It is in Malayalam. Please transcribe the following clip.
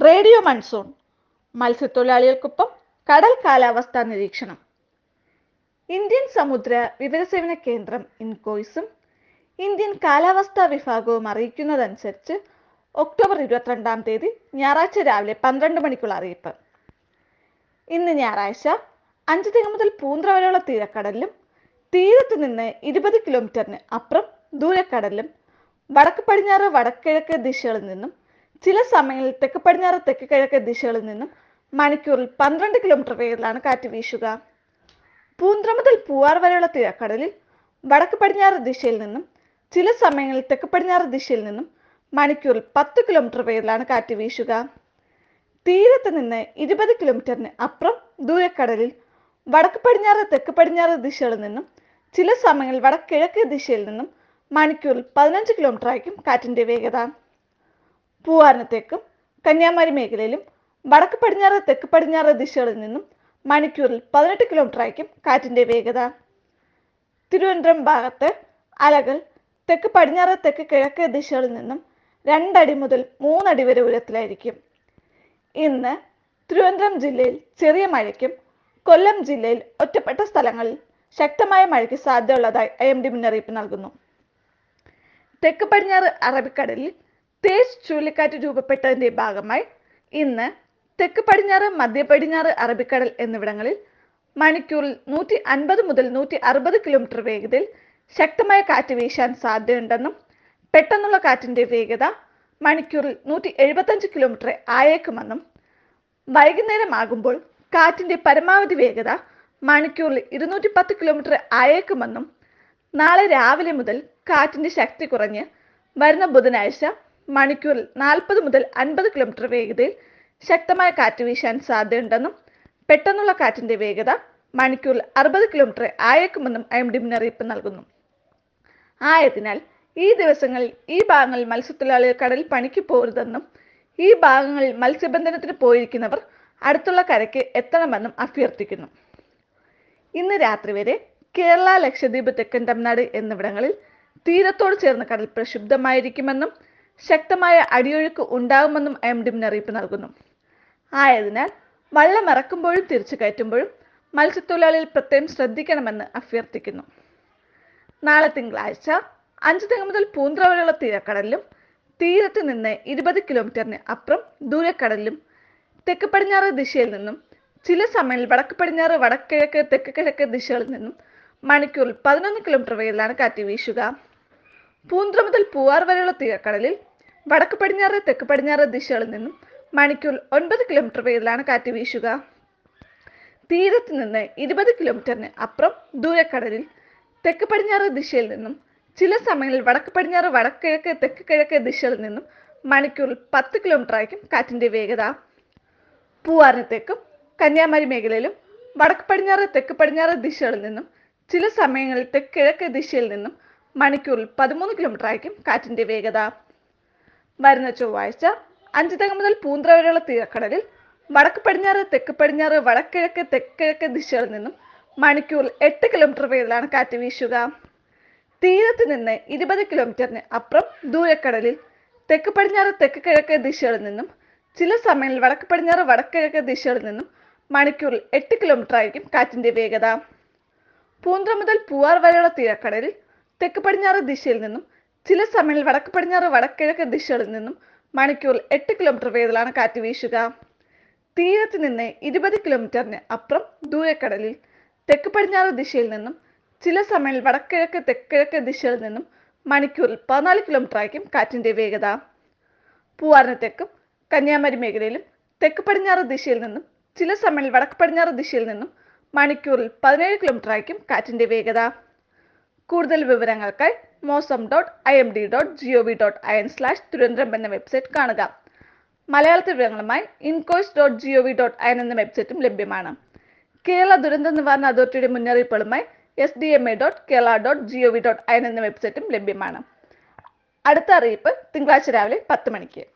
റേഡിയോ മൺസൂൺ മത്സ്യത്തൊഴിലാളികൾക്കൊപ്പം കടൽ കാലാവസ്ഥാ നിരീക്ഷണം ഇന്ത്യൻ സമുദ്ര വിവരസേവന കേന്ദ്രം ഇൻകോയ്സും ഇന്ത്യൻ കാലാവസ്ഥാ വിഭാഗവും അറിയിക്കുന്നതനുസരിച്ച് ഒക്ടോബർ ഇരുപത്തിരണ്ടാം തീയതി ഞായറാഴ്ച രാവിലെ പന്ത്രണ്ട് മണിക്കുള്ള അറിയിപ്പ് ഇന്ന് ഞായറാഴ്ച അഞ്ച് തെങ്ങ് മുതൽ പൂന്ത്ര വരെയുള്ള തീരക്കടലിലും തീരത്ത് നിന്ന് ഇരുപത് കിലോമീറ്ററിന് അപ്പുറം ദൂരക്കടലിലും വടക്ക് പടിഞ്ഞാറ് വടക്കിഴക്ക് ദിശകളിൽ നിന്നും ചില സമയങ്ങളിൽ തെക്ക് പടിഞ്ഞാറ് തെക്ക് കിഴക്ക് ദിശകളിൽ നിന്നും മണിക്കൂറിൽ പന്ത്രണ്ട് കിലോമീറ്റർ വേഗത്തിലാണ് കാറ്റ് വീശുക പൂന്ത്ര മുതൽ പൂവാർ വരെയുള്ള തീരക്കടലിൽ വടക്ക് പടിഞ്ഞാറ് ദിശയിൽ നിന്നും ചില സമയങ്ങളിൽ തെക്ക് പടിഞ്ഞാറ് ദിശയിൽ നിന്നും മണിക്കൂറിൽ പത്ത് കിലോമീറ്റർ വേഗത്തിലാണ് കാറ്റ് വീശുക തീരത്ത് നിന്ന് ഇരുപത് കിലോമീറ്ററിന് അപ്പുറം ദൂരക്കടലിൽ വടക്ക് പടിഞ്ഞാറ് തെക്ക് പടിഞ്ഞാറ് ദിശകളിൽ നിന്നും ചില സമയങ്ങളിൽ വടക്കിഴക്ക് ദിശയിൽ നിന്നും മണിക്കൂറിൽ പതിനഞ്ച് കിലോമീറ്റർ ആയിരിക്കും കാറ്റിന്റെ വേഗത പൂവാനത്തേക്കും കന്യാകുമാരി മേഖലയിലും വടക്ക് പടിഞ്ഞാറ് തെക്ക് പടിഞ്ഞാറ് ദിശകളിൽ നിന്നും മണിക്കൂറിൽ പതിനെട്ട് കിലോമീറ്റർ ആയിരിക്കും കാറ്റിന്റെ വേഗത തിരുവനന്തപുരം ഭാഗത്ത് അലകൾ തെക്ക് പടിഞ്ഞാറ് തെക്ക് കിഴക്ക് ദിശകളിൽ നിന്നും രണ്ടടി മുതൽ മൂന്നടി വരെ ഉയരത്തിലായിരിക്കും ഇന്ന് തിരുവനന്തപുരം ജില്ലയിൽ ചെറിയ മഴയ്ക്കും കൊല്ലം ജില്ലയിൽ ഒറ്റപ്പെട്ട സ്ഥലങ്ങളിൽ ശക്തമായ മഴയ്ക്ക് സാധ്യതയുള്ളതായി ഐ എം ഡി മുന്നറിയിപ്പ് നൽകുന്നു തെക്ക് പടിഞ്ഞാറ് അറബിക്കടലിൽ തേജ് ചുഴലിക്കാറ്റ് രൂപപ്പെട്ടതിന്റെ ഭാഗമായി ഇന്ന് തെക്ക് പടിഞ്ഞാറ് മധ്യ പടിഞ്ഞാറ് അറബിക്കടൽ എന്നിവിടങ്ങളിൽ മണിക്കൂറിൽ നൂറ്റി അൻപത് മുതൽ നൂറ്റി അറുപത് കിലോമീറ്റർ വേഗതയിൽ ശക്തമായ കാറ്റ് വീശാൻ സാധ്യതയുണ്ടെന്നും പെട്ടെന്നുള്ള കാറ്റിന്റെ വേഗത മണിക്കൂറിൽ നൂറ്റി എഴുപത്തഞ്ച് കിലോമീറ്റർ ആയേക്കുമെന്നും വൈകുന്നേരമാകുമ്പോൾ കാറ്റിന്റെ പരമാവധി വേഗത മണിക്കൂറിൽ ഇരുന്നൂറ്റി പത്ത് കിലോമീറ്റർ ആയേക്കുമെന്നും നാളെ രാവിലെ മുതൽ കാറ്റിന്റെ ശക്തി കുറഞ്ഞ് വരുന്ന ബുധനാഴ്ച മണിക്കൂറിൽ നാൽപ്പത് മുതൽ അൻപത് കിലോമീറ്റർ വേഗതയിൽ ശക്തമായ കാറ്റ് വീശാൻ സാധ്യതയുണ്ടെന്നും പെട്ടെന്നുള്ള കാറ്റിന്റെ വേഗത മണിക്കൂറിൽ അറുപത് കിലോമീറ്റർ ആയേക്കുമെന്നും ഐ എം ഡി മുന്നറിയിപ്പ് നൽകുന്നു ആയതിനാൽ ഈ ദിവസങ്ങളിൽ ഈ ഭാഗങ്ങളിൽ മത്സ്യത്തൊഴിലാളികൾ കടലിൽ പണിക്ക് പോകരുതെന്നും ഈ ഭാഗങ്ങളിൽ മത്സ്യബന്ധനത്തിന് പോയിരിക്കുന്നവർ അടുത്തുള്ള കരയ്ക്ക് എത്തണമെന്നും അഭ്യർത്ഥിക്കുന്നു ഇന്ന് രാത്രി വരെ കേരള ലക്ഷദ്വീപ് തെക്കൻ തമിഴ്നാട് എന്നിവിടങ്ങളിൽ തീരത്തോട് ചേർന്ന കടൽ പ്രക്ഷുബ്ധമായിരിക്കുമെന്നും ശക്തമായ അടിയൊഴുക്ക് ഉണ്ടാകുമെന്നും എം ഡി മുന്നറിയിപ്പ് നൽകുന്നു ആയതിനാൽ വള്ളം ഇറക്കുമ്പോഴും തിരിച്ചു കയറ്റുമ്പോഴും മത്സ്യത്തൊഴിലാളികൾ പ്രത്യേകം ശ്രദ്ധിക്കണമെന്ന് അഭ്യർത്ഥിക്കുന്നു നാളെ തിങ്കളാഴ്ച അഞ്ച് തെങ്ങ് മുതൽ പൂന്ത്ര വരെയുള്ള തീരക്കടലിലും തീരത്ത് നിന്ന് ഇരുപത് കിലോമീറ്ററിന് അപ്പുറം ദൂരക്കടലിലും തെക്ക് പടിഞ്ഞാറ് ദിശയിൽ നിന്നും ചില സമയങ്ങളിൽ വടക്ക് പടിഞ്ഞാറ് വടക്കിഴക്ക് തെക്ക് കിഴക്ക് ദിശകളിൽ നിന്നും മണിക്കൂറിൽ പതിനൊന്ന് കിലോമീറ്റർ വേഗത്തിലാണ് കാറ്റ് വീശുക പൂന്ത്ര മുതൽ പൂവാർ വരെയുള്ള തീരക്കടലിൽ വടക്ക് പടിഞ്ഞാറ് തെക്ക് പടിഞ്ഞാറ് ദിശകളിൽ നിന്നും മണിക്കൂറിൽ ഒൻപത് കിലോമീറ്റർ വേഗത്തിലാണ് കാറ്റ് വീശുക തീരത്ത് നിന്ന് ഇരുപത് കിലോമീറ്ററിന് അപ്പുറം ദൂരക്കടലിൽ തെക്ക് പടിഞ്ഞാറ് ദിശയിൽ നിന്നും ചില സമയങ്ങളിൽ വടക്ക് പടിഞ്ഞാറ് വടക്കിഴക്ക് തെക്ക് കിഴക്ക് ദിശകളിൽ നിന്നും മണിക്കൂറിൽ പത്ത് കിലോമീറ്റർ ആയിരിക്കും കാറ്റിന്റെ വേഗത പൂവാറിനത്തേക്കും കന്യാകുമാരി മേഖലയിലും വടക്ക് പടിഞ്ഞാറ് തെക്ക് പടിഞ്ഞാറ് ദിശകളിൽ നിന്നും ചില സമയങ്ങളിൽ തെക്ക് കിഴക്ക് ദിശയിൽ നിന്നും മണിക്കൂറിൽ പതിമൂന്ന് കിലോമീറ്റർ ആയിരിക്കും കാറ്റിന്റെ വേഗത വരുന്ന ചൊവ്വാഴ്ച അഞ്ച് തെങ്ങ് മുതൽ പൂന്ത്ര വരെയുള്ള തീരക്കടലിൽ വടക്ക് പടിഞ്ഞാറ് തെക്ക് പടിഞ്ഞാറ് വടക്കിഴക്ക് തെക്ക് കിഴക്ക് ദിശകളിൽ നിന്നും മണിക്കൂറിൽ എട്ട് കിലോമീറ്റർ വേഗത്തിലാണ് കാറ്റ് വീശുക തീരത്ത് നിന്ന് ഇരുപത് കിലോമീറ്ററിന് അപ്പുറം ദൂരക്കടലിൽ തെക്ക് പടിഞ്ഞാറ് തെക്ക് കിഴക്ക് ദിശകളിൽ നിന്നും ചില സമയങ്ങളിൽ വടക്ക് പടിഞ്ഞാറ് വടക്കിഴക്ക് ദിശകളിൽ നിന്നും മണിക്കൂറിൽ എട്ട് കിലോമീറ്റർ ആയിരിക്കും കാറ്റിന്റെ വേഗത പൂന്ത്ര മുതൽ പൂവാർ വരെയുള്ള തീരക്കടലിൽ തെക്ക് പടിഞ്ഞാറ് ദിശയിൽ നിന്നും ചില സമയങ്ങളിൽ വടക്ക് പടിഞ്ഞാറ് വടക്കിഴക്ക് ദിശകളിൽ നിന്നും മണിക്കൂറിൽ എട്ട് കിലോമീറ്റർ വേഗത്തിലാണ് കാറ്റ് വീശുക തീരത്ത് നിന്ന് ഇരുപത് കിലോമീറ്ററിന് അപ്പുറം ദൂരക്കടലിൽ തെക്ക് പടിഞ്ഞാറ് ദിശയിൽ നിന്നും ചില സമയങ്ങളിൽ വടക്കിഴക്ക് തെക്കിഴക്ക് ദിശയിൽ നിന്നും മണിക്കൂറിൽ പതിനാല് കിലോമീറ്റർ ആയിരിക്കും കാറ്റിന്റെ വേഗത പൂവാറിന് തെക്കും കന്യാകുമാരി മേഖലയിലും തെക്ക് പടിഞ്ഞാറ് ദിശയിൽ നിന്നും ചില സമയങ്ങളിൽ വടക്ക് പടിഞ്ഞാറ് ദിശയിൽ നിന്നും മണിക്കൂറിൽ പതിനേഴ് കിലോമീറ്റർ ആയിരിക്കും കാറ്റിന്റെ വേഗത കൂടുതൽ വിവരങ്ങൾക്കായി Mausam dot I M D dot G O V dot I N slash Thiruvananthapuram എന്ന വെബ്സൈറ്റ് കാണുക മലയാളത്തിൽ വിവരങ്ങളുമായി INCOIS dot G O V dot I N എന്ന വെബ്സൈറ്റും ലഭ്യമാണ് കേരള ദുരന്ത നിവാരണ അതോറിറ്റിയുടെ മുന്നറിയിപ്പുകളുമായി S D M A dot Kerala dot G O V dot I N എന്ന വെബ്സൈറ്റും ലഭ്യമാണ് അടുത്ത അറിയിപ്പ് തിങ്കളാഴ്ച രാവിലെ പത്ത് മണിക്ക്